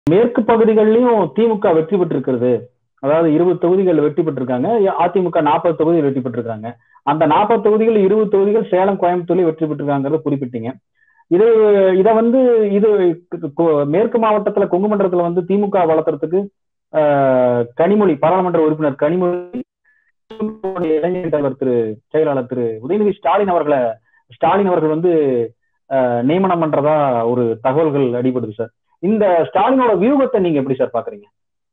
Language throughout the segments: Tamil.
மேற்கு பகுதிகளிலும் திமுக வெற்றி பெற்றிருக்கிறது அதாவது இருபது தொகுதிகள் வெற்றி பெற்றிருக்காங்க அதிமுக நாற்பது தொகுதிகள் வெற்றி பெற்றிருக்காங்க அந்த நாற்பது தொகுதிகள் இருபது தொகுதிகள் சேலம் கோயம்புத்தூர்லயும் வெற்றி பெற்றிருக்காங்கிறத குறிப்பிட்டீங்க இது இத வந்து இது மேற்கு மாவட்டத்துல கொங்கு மண்டலத்துல வந்து திமுக வளர்த்துறதுக்கு கனிமொழி பாராளுமன்ற உறுப்பினர் கனிமொழி இளைஞர் தலைவர் திரு செயலாளர் திரு உதயநிதி ஸ்டாலின் அவர்களை ஸ்டாலின் அவர்கள் வந்து நியமனம் பண்றதா ஒரு தகவல்கள் அடிபடுது சார் இந்த ஸ்டாலினோட வியூகத்தை நீங்க எப்படி சார் பாக்குறீங்க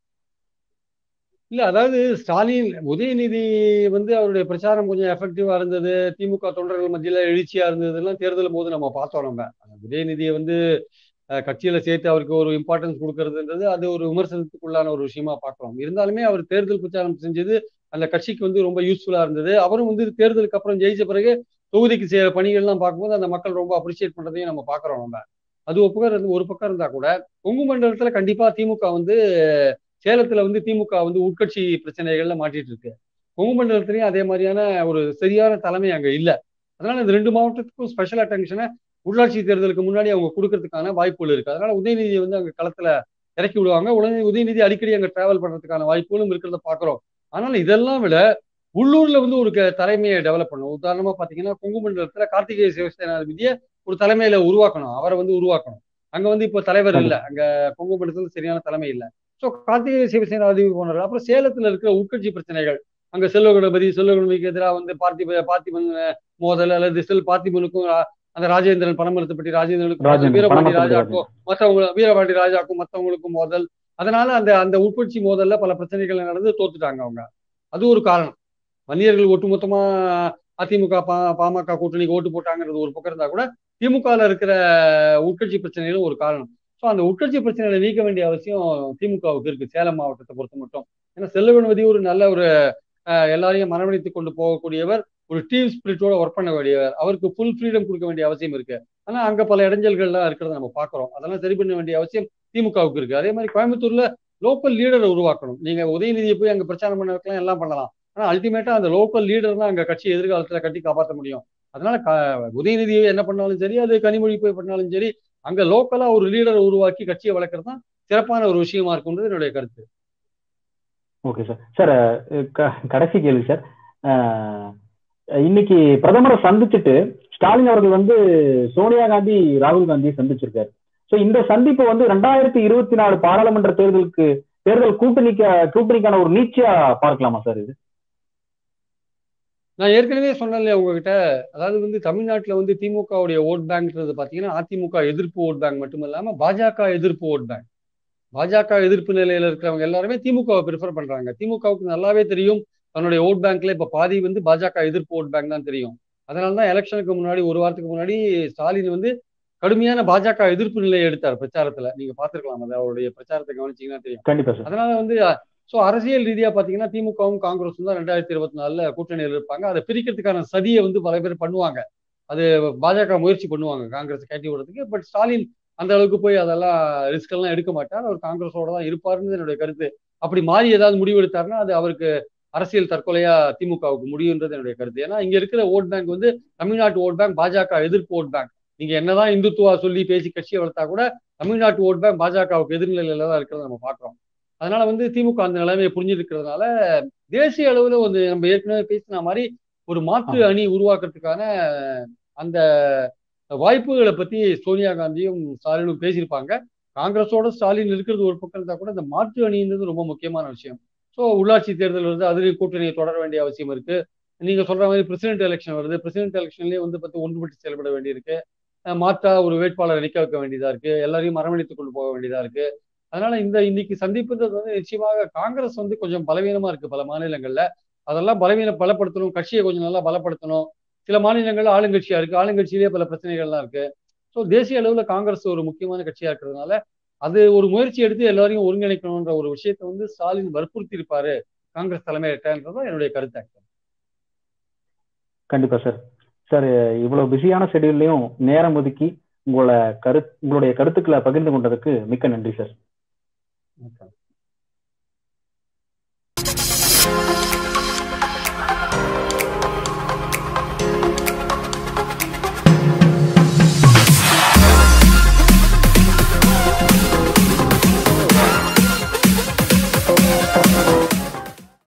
இல்ல அதாவது ஸ்டாலின் உதயநிதி வந்து அவருடைய பிரச்சாரம் கொஞ்சம் எஃபெக்டிவா இருந்தது திமுக தொண்டர்கள் மத்தியில எழுச்சியா இருந்ததுலாம் தேர்தலும் போது நம்ம பார்த்தோம் நம்ம உதயநிதியை வந்து கட்சியில சேர்த்து அவருக்கு ஒரு இம்பார்ட்டன்ஸ் கொடுக்கறதுன்றது அது ஒரு விமர்சனத்துக்குள்ளான ஒரு விஷயமா பார்க்கலாம் இருந்தாலுமே அவர் தேர்தல் பிரச்சாரம் செஞ்சது அந்த கட்சிக்கு வந்து ரொம்ப யூஸ்ஃபுல்லா இருந்தது அவரும் வந்து தேர்தலுக்கு அப்புறம் ஜெயிச்ச பிறகு தொகுதிக்கு செய்யற பணிகள்லாம் பார்க்கும்போது அந்த மக்கள் ரொம்ப அப்ரிசியேட் பண்றதையும் நம்ம பாக்குறோம் நம்ம அது ஒரு பக்கம் ஒரு பக்கம் இருந்தா கூட கொங்கு மண்டலத்துல கண்டிப்பா திமுக வந்து சேலத்துல வந்து திமுக வந்து உட்கட்சி பிரச்சனைகள்ல மாட்டிட்டு இருக்கு கொங்கு மண்டலத்திலயும் அதே மாதிரியான ஒரு சரியான தலைமை அங்க இல்ல அதனால இந்த ரெண்டு மாவட்டத்துக்கும் ஸ்பெஷல் அட்டென்ஷனை உள்ளாட்சி தேர்தலுக்கு முன்னாடி அவங்க கொடுக்கறதுக்கான வாய்ப்புகள் இருக்கு அதனால உதயநிதியை வந்து அங்க களத்துல இறக்கி விடுவாங்க உடனே உதயநிதி அடிக்கடி அங்க டிராவல் பண்றதுக்கான வாய்ப்புகளும் இருக்கிறத பாக்குறோம் ஆனால் இதெல்லாம் விட உள்ளூர்ல வந்து ஒரு தலைமையை டெவலப் பண்ணும் உதாரணமா பாத்தீங்கன்னா கொங்கு மண்டலத்துல கார்த்திகேய சிவசேனாதிபதியை ஒரு தலைமையில உருவாக்கணும் அவரை வந்து உருவாக்கணும் அங்க வந்து இப்போ தலைவர் இல்ல அங்க கொங்கு மண்டலத்துல சரியான தலைமை இல்லை ஸோ கார்த்திகை சிவசேனாதிபதி போனார் அப்புறம் சேலத்துல இருக்கிற உட்கட்சி பிரச்சனைகள் அங்க செல்வ கணபதி செல்வ கணபதிக்கு எதிராக வந்து பார்த்திப பார்த்திபன் மோதல் அல்லது செல் பார்த்திபனுக்கும் அந்த ராஜேந்திரன் பணமரத்துப்பட்டி ராஜேந்திரனுக்கும் வீரபாண்டி ராஜாக்கும் மற்றவங்க வீரபாண்டி ராஜாக்கும் மற்றவங்களுக்கும் மோதல் அதனால அந்த அந்த உட்கட்சி மோதல்ல பல பிரச்சனைகள் நடந்து தோத்துட்டாங்க அவங்க அது ஒரு காரணம் வன்னியர்கள் ஒட்டுமொத்தமா அதிமுக பா பாமக கூட்டணிக்கு ஓட்டு போட்டாங்கிறது ஒரு பக்கம் இருந்தா கூட திமுகல இருக்கிற உட்கட்சி பிரச்சனைகளும் ஒரு காரணம் ஸோ அந்த உட்கட்சி பிரச்சனைகளை நீக்க வேண்டிய அவசியம் திமுகவுக்கு இருக்கு சேலம் மாவட்டத்தை பொறுத்த மட்டும் ஏன்னா செல்வகணபதி ஒரு நல்ல ஒரு எல்லாரையும் மனவழித்து கொண்டு போகக்கூடியவர் ஒரு டீம் ஸ்பிரிட்டோட ஒர்க் பண்ண வேண்டியவர் அவருக்கு ஃபுல் ஃப்ரீடம் கொடுக்க வேண்டிய அவசியம் இருக்கு ஆனா அங்க பல இடைஞ்சல்கள்லாம் இருக்கிறத நம்ம பாக்குறோம் அதெல்லாம் சரி பண்ண வேண்டிய அவசியம் திமுகவுக்கு இருக்கு அதே மாதிரி கோயம்புத்தூர்ல லோக்கல் லீடரை உருவாக்கணும் நீங்க உதயநிதியை போய் அங்க பிரச்சாரம் பண்ண வைக்கலாம் எல்லாம் பண்ணலாம் ஆனா அல்டிமேட்டா அந்த லோக்கல் லீடர் தான் அங்க கட்சி எதிர்காலத்துல கட்டி காப்பாற்ற முடியும் அதனால உதயநிதி என்ன பண்ணாலும் சரி அது கனிமொழி போய் பண்ணாலும் சரி அங்க லோக்கலா ஒரு லீடரை உருவாக்கி கட்சியை வளர்க்கறது தான் சிறப்பான ஒரு விஷயமா இருக்குன்றது என்னுடைய கருத்து ஓகே சார் சார் கடைசி கேள்வி சார் இன்னைக்கு பிரதமரை சந்திச்சுட்டு ஸ்டாலின் அவர்கள் வந்து சோனியா காந்தி ராகுல் காந்தியை சந்திச்சிருக்காரு ஸோ இந்த சந்திப்பு வந்து ரெண்டாயிரத்தி இருபத்தி நாலு பாராளுமன்ற தேர்தலுக்கு தேர்தல் கூட்டணிக்க கூட்டணிக்கான ஒரு நீச்சியா பார்க்கலாமா சார் இது நான் ஏற்கனவே சொன்னேன் உங்ககிட்ட அதாவது வந்து தமிழ்நாட்டில் வந்து திமுகவுடைய ஓட் பேங்க்ன்றது பார்த்தீங்கன்னா அதிமுக எதிர்ப்பு ஓட் பேங்க் மட்டும் இல்லாமல் பாஜக எதிர்ப்பு ஓட் பேங்க் பாஜக எதிர்ப்பு நிலையில இருக்கிறவங்க எல்லாருமே திமுகவை ப்ரிஃபர் பண்றாங்க திமுகவுக்கு நல்லாவே தெரியும் தன்னுடைய ஓட் பேங்க்ல இப்ப பாதி வந்து பாஜக எதிர்ப்பு ஓட் பேங்க் தான் தெரியும் அதனால தான் எலெக்ஷனுக்கு முன்னாடி ஒரு வாரத்துக்கு முன்னாடி ஸ்டாலின் வந்து கடுமையான பாஜக எதிர்ப்பு நிலையை எடுத்தார் பிரச்சாரத்துல நீங்க பாத்துருக்கலாம் அது அவருடைய பிரச்சாரத்தை கவனிச்சீங்கன்னா தெரியும் கண்டிப்பா சார் அதனால வந்து ஸோ அரசியல் ரீதியா பாத்தீங்கன்னா திமுகவும் காங்கிரஸும் தான் ரெண்டாயிரத்தி இருபத்தி நாலுல கூட்டணியில் இருப்பாங்க அதை பிரிக்கிறதுக்கான சதியை வந்து பல பேர் பண்ணுவாங்க அது பாஜக முயற்சி பண்ணுவாங்க காங்கிரஸ் கேட்டி விடுறதுக்கு பட் ஸ்டாலின் அந்த அளவுக்கு போய் அதெல்லாம் ரிஸ்க் எல்லாம் எடுக்க மாட்டார் அவர் காங்கிரஸோட தான் இருப்பாருன்னு என்னுடைய கருத்து அப்படி மாறி ஏதாவது முடிவு எடுத்தாருன்னா அது அவருக்கு அரசியல் தற்கொலையா திமுகவுக்கு முடியுன்றது என்னுடைய கருத்து ஏன்னா இங்க இருக்கிற ஓட் பேங்க் வந்து தமிழ்நாட்டு ஓட் பேங்க் பாஜக எதிர்ப்பு ஓட் பேங்க் நீங்க என்னதான் இந்துத்துவா சொல்லி பேசி கட்சியை வளர்த்தா கூட தமிழ்நாட்டு ஓட் பேங்க் பாஜகவுக்கு எதிர்நிலையில தான் இருக்கிறத நம்ம பாக்குறோம் அதனால வந்து திமுக அந்த நிலைமையை புரிஞ்சிருக்கிறதுனால தேசிய அளவுல ஒரு நம்ம ஏற்கனவே பேசின மாதிரி ஒரு மாற்று அணி உருவாக்குறதுக்கான அந்த வாய்ப்புகளை பத்தி சோனியா காந்தியும் ஸ்டாலினும் பேசியிருப்பாங்க காங்கிரஸோட ஸ்டாலின் இருக்கிறது ஒரு பக்கம் இருந்தா கூட இந்த மாற்று அணின்றது ரொம்ப முக்கியமான விஷயம் ஸோ உள்ளாட்சி தேர்தல் வருது அதுலேயும் கூட்டணியை தொடர வேண்டிய அவசியம் இருக்கு நீங்க சொல்ற மாதிரி பிரசிடென்ட் எலெக்ஷன் வருது பிரசிடென்ட் எலெக்ஷன்லயே வந்து பத்தி ஒன்றுபட்டு செயல்பட வேண்டியிருக்கு மாற்றா ஒரு வேட்பாளரை நிக்க வைக்க வேண்டியதா இருக்கு எல்லாரையும் மரமணித்து கொண்டு போக வேண்டியதா இருக்கு அதனால இந்த இன்னைக்கு சந்திப்புன்றது வந்து நிச்சயமாக காங்கிரஸ் வந்து கொஞ்சம் பலவீனமா இருக்கு பல மாநிலங்கள்ல அதெல்லாம் பலவீன பலப்படுத்தணும் கட்சியை கொஞ்சம் நல்லா பலப்படுத்தணும் சில மாநிலங்கள்ல ஆளுங்கட்சியா இருக்கு ஆளுங்கட்சியிலேயே பல பிரச்சனைகள்லாம் இருக்கு ஸோ தேசிய அளவுல காங்கிரஸ் ஒரு முக்கியமான கட்சியா இருக்கிறதுனால அது ஒரு முயற்சி எடுத்து எல்லாரையும் ஒருங்கிணைக்கணும்ன்ற ஒரு விஷயத்த வந்து ஸ்டாலின் வற்புறுத்தி இருப்பாரு காங்கிரஸ் தலைமையிட்டன்றதான் என்னுடைய கருத்து கண்டிப்பா சார் சார் இவ்வளவு பிஸியான ஷெடியூல்லையும் நேரம் ஒதுக்கி உங்களோட கரு உங்களுடைய கருத்துக்களை பகிர்ந்து கொண்டதுக்கு மிக்க நன்றி சார்